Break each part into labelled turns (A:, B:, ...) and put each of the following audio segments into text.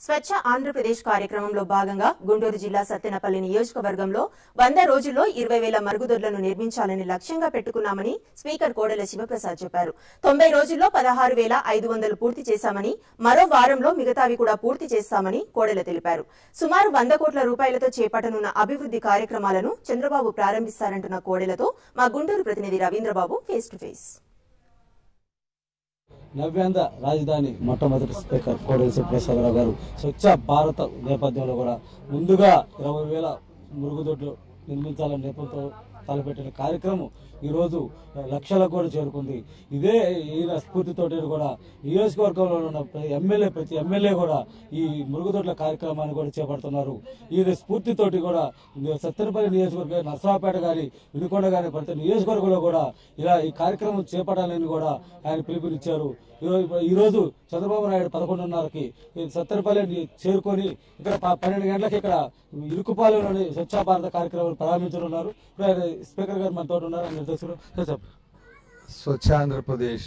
A: స్వచ్ఛ ఆంధ్రప్రదేశ్ కార్యక్రమంలో భాగంగా గుంటూరు జిల్లా సత్తెనపల్లి నియోజకవర్గంలో వంద రోజుల్లో ఇరవై వేల మరుగుదొడ్లను నిర్మించాలని లక్ష్యంగా పెట్టుకున్నామని స్పీకర్ కోడెల శివప్రసాద్ చెప్పారు తొంభై రోజుల్లో పదహారు వేల ఐదు వందలు పూర్తి చేశామని మరో వారంలో మిగతావి కూడా పూర్తి చేస్తామని కోడెల తెలిపారు సుమారు వంద కోట్ల రూపాయలతో చేపట్టనున్న అభివృద్ది కార్యక్రమాలను చంద్రబాబు ప్రారంభిస్తారంటున్న కోడెలతో మా గుంటూరు ప్రతినిధి Ravindrababu face to face
B: Navyandhra రాజధాని మొట్టమొదటి స్పీకర్ కోడెల శివప్రసాదరావు గారు స్వచ్ఛ భారత నేపథ్యంలో కూడా ముందుగా ఇరవై వేల మురుగుదొడ్లు నిర్మించాలనే నేపథ్యంతో తలపెట్టిన కార్యక్రమం ఈరోజు లక్షలకు కూడా చేరుకుంది ఇదే ఈయన స్ఫూర్తితోటి కూడా నియోజకవర్గంలో ఉన్న ప్రతి ఎమ్మెల్యే ప్రతి ఎమ్మెల్యే కూడా ఈ మురుగుదొడ్ల కార్యక్రమాన్ని కూడా చేపడుతున్నారు ఈయన స్ఫూర్తితోటి కూడా సత్తెనపల్లి నియోజకవర్గం నర్సరావుపేట కానీ వినుకొండ కానీ ప్రతి నియోజకవర్గంలో కూడా ఇలా ఈ కార్యక్రమం చేపట్టాలని కూడా ఆయన పిలుపునిచ్చారు ఈరోజు ఈరోజు చంద్రబాబు నాయుడు పదకొండున్నరకి ఈ సత్తెనపల్లిని చేరుకొని ఇక్కడ ప- పన్నెండు గంటలకు ఇక్కడ ఇరుకుపాలెంలోని స్వచ్ఛ భారత కార్యక్రమాన్ని ప్రారంభించనున్నారు ఇప్పుడు ఆయన స్పీకర్ గారు మనతో ఉన్నారు ఆయన నిర్దేశకులు సార్ చెప్పండి
C: స్వచ్ఛ ఆంధ్రప్రదేశ్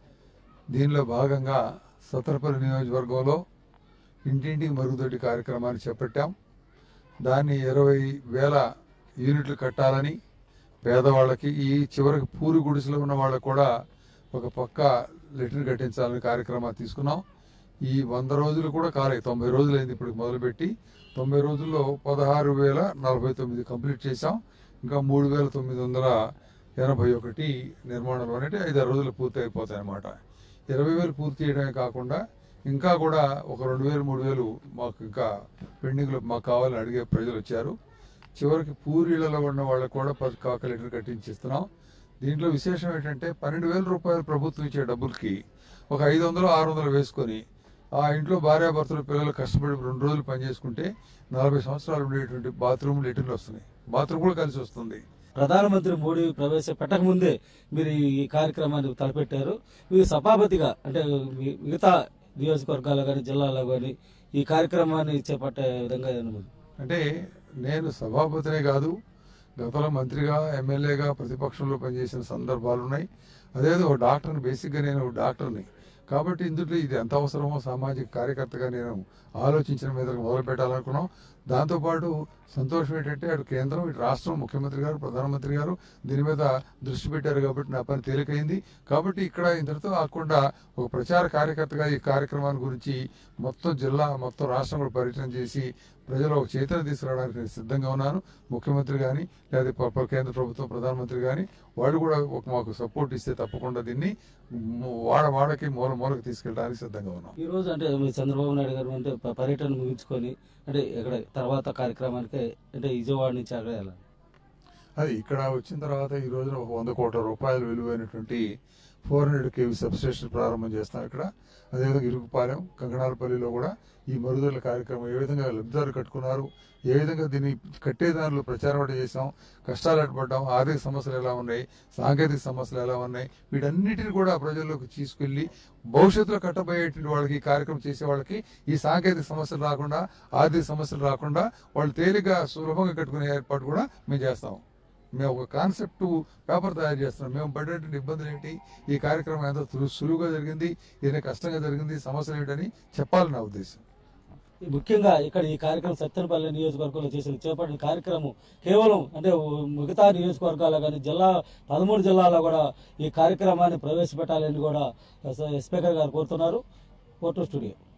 C: దీనిలో భాగంగా సత్తరపల్లి నియోజకవర్గంలో ఇంటింటికి మరుగుదొడ్డి కార్యక్రమాన్ని చేపట్టాం దాన్ని ఇరవై వేల యూనిట్లు కట్టాలని పేదవాళ్ళకి ఈ చివరికి పూరి గుడిసెలో ఉన్న వాళ్ళకు కూడా ఒక పక్క లెటర్ కట్టించాలని కార్యక్రమాన్ని తీసుకున్నాం ఈ వంద రోజులు కూడా కాలేదు తొంభై రోజులైంది ఇప్పుడు మొదలుపెట్టి తొంభై రోజుల్లో పదహారు వేల నలభై తొమ్మిది కంప్లీట్ చేశాం ఇంకా మూడు వేల తొమ్మిది వందల ఎనభై ఒకటి నిర్మాణంలో అంటే ఐదారు రోజులు పూర్తి అయిపోతాయి అన్నమాట ఇరవై వేలు పూర్తి చేయడమే కాకుండా ఇంకా కూడా ఒక రెండు వేలు మూడు వేలు మాకు ఇంకా పెండింగ్లో మాకు కావాలని అడిగే ప్రజలు వచ్చారు చివరికి పూరీలలో ఉన్న వాళ్ళకు కూడా పది కాక లీటర్ కట్టించిస్తున్నాం దీంట్లో విశేషం ఏంటంటే పన్నెండు వేల రూపాయలు ప్రభుత్వం ఇచ్చే డబ్బులకి ఒక ఐదు వందలు ఆరు వందలు వేసుకొని ఆ ఇంట్లో భార్యాభర్తలు పిల్లలు కష్టపడి రెండు రోజులు పనిచేసుకుంటే నలభై సంవత్సరాలు ఉండేటువంటి బాత్రూమ్ లెటిన్లు వస్తున్నాయి బాత్రూమ్ కూడా కలిసి వస్తుంది
B: ప్రధానమంత్రి మోడీ ప్రవేశపెట్టక ముందే మీరు ఈ కార్యక్రమాన్ని తలపెట్టారు మీరు సభాపతిగా అంటే మీ- మిగతా నియోజకవర్గాల్లో కానీ జిల్లాలో కానీ ఈ కార్యక్రమాన్ని చేపట్టే విధంగా ఏదైనా ఉందా?
C: అంటే నేను సభాపతినే కాదు గతంలో మంత్రిగా ఎమ్మెల్యేగా ప్రతిపక్షంలో పనిచేసిన సందర్భాలు ఉన్నాయి అదేదో ఒక డాక్టర్ని బేసిక్గా నేను ఒక డాక్టర్ని కాబట్టి ఇందులో ఇది ఎంత అవసరమో సామాజిక కార్యకర్తగా నేను ఆలోచించిన మీద మొదలు పెట్టాలనుకున్నాం దాంతోపాటు సంతోషం ఏంటంటే అటు కేంద్రం ఇటు రాష్ట్రం ముఖ్యమంత్రి గారు ప్రధానమంత్రి గారు దీని మీద దృష్టి పెట్టారు కాబట్టి నా పని తేలికైంది కాబట్టి ఇక్కడ ఇంతటితో కాకుండా ఒక ప్రచార కార్యకర్తగా ఈ కార్యక్రమాన్ని గురించి మొత్తం జిల్లా మొత్తం రాష్ట్రం కూడా పర్యటన చేసి ప్రజలు ఒక చైతన్యం తీసుకురావడానికి నేను సిద్ధంగా ఉన్నాను ముఖ్యమంత్రి కానీ లేదా ప- ప- కేంద్ర ప్రభుత్వం ప్రధానమంత్రి కానీ వాళ్ళు కూడా ఒక మాకు సపోర్ట్ ఇస్తే తప్పకుండా దీన్ని ము- వాడ వాడకి మూల మూలకి తీసుకెళ్ళడానికి సిద్ధంగా ఉన్నాం
B: ఈ రోజు అంటే మీ చంద్రబాబు నాయుడు గారు అంటే ప- పర్యటన ముగించుకొని అంటే ఇక్కడ తర్వాత కార్యక్రమానికి అంటే విజయవాడ నుంచి అక్కడ వెళ్ళాలి
C: అది ఇక్కడ వచ్చిన తర్వాత ఈ రోజున ఒక వంద కోట్ల రూపాయలు విలువైనటువంటి ఫోర్ హండ్రెడ్ కేవీ సబ్స్టేషన్ ప్రారంభం చేస్తాం ఇక్కడ అదేవిధంగా ఇరుగుపాలెం కంకణాలపల్లిలో కూడా ఈ మరుగుదొడ్ల కార్యక్రమం ఏ విధంగా లబ్ధిదారులు కట్టుకున్నారు ఏ విధంగా దీన్ని కట్టే దానిలో ప్రచారం ఒకటి చేసాం కష్టాలు ఏర్పడ్డాం ఆర్థిక సమస్యలు ఎలా ఉన్నాయి సాంకేతిక సమస్యలు ఎలా ఉన్నాయి వీటన్నిటిని కూడా ప్రజల్లోకి తీసుకెళ్లి భవిష్యత్తులో కట్టబోయేటువంటి వాళ్ళకి ఈ కార్యక్రమం చేసే వాళ్ళకి ఈ సాంకేతిక సమస్యలు రాకుండా ఆర్థిక సమస్యలు రాకుండా వాళ్ళు తేలిగ్గా సులభంగా కట్టుకునే ఏర్పాటు కూడా మేము చేస్తాం మేము ఒక కాన్సెప్ట్ పేపర్ తయారు చేస్తున్నాం మేము పడేటువంటి ఇబ్బందులు ఏంటి ఈ కార్యక్రమం ఎంత సు- సులువుగా జరిగింది ఏదైనా కష్టంగా జరిగింది సమస్యలు ఏంటని చెప్పాలని నా ఉద్దేశం
B: ఈ ముఖ్యంగా ఇక్కడ ఈ కార్యక్రమం సత్తెనపల్లి నియోజకవర్గంలో చేసిన చేపట్టిన కార్యక్రమం కేవలం అంటే మిగతా నియోజకవర్గాల్లో కానీ జిల్లా పదమూడు జిల్లాల్లో కూడా ఈ కార్యక్రమాన్ని ప్రవేశపెట్టాలని కూడా స్పీకర్ గారు కోరుతున్నారు ఫోటో స్టూడియో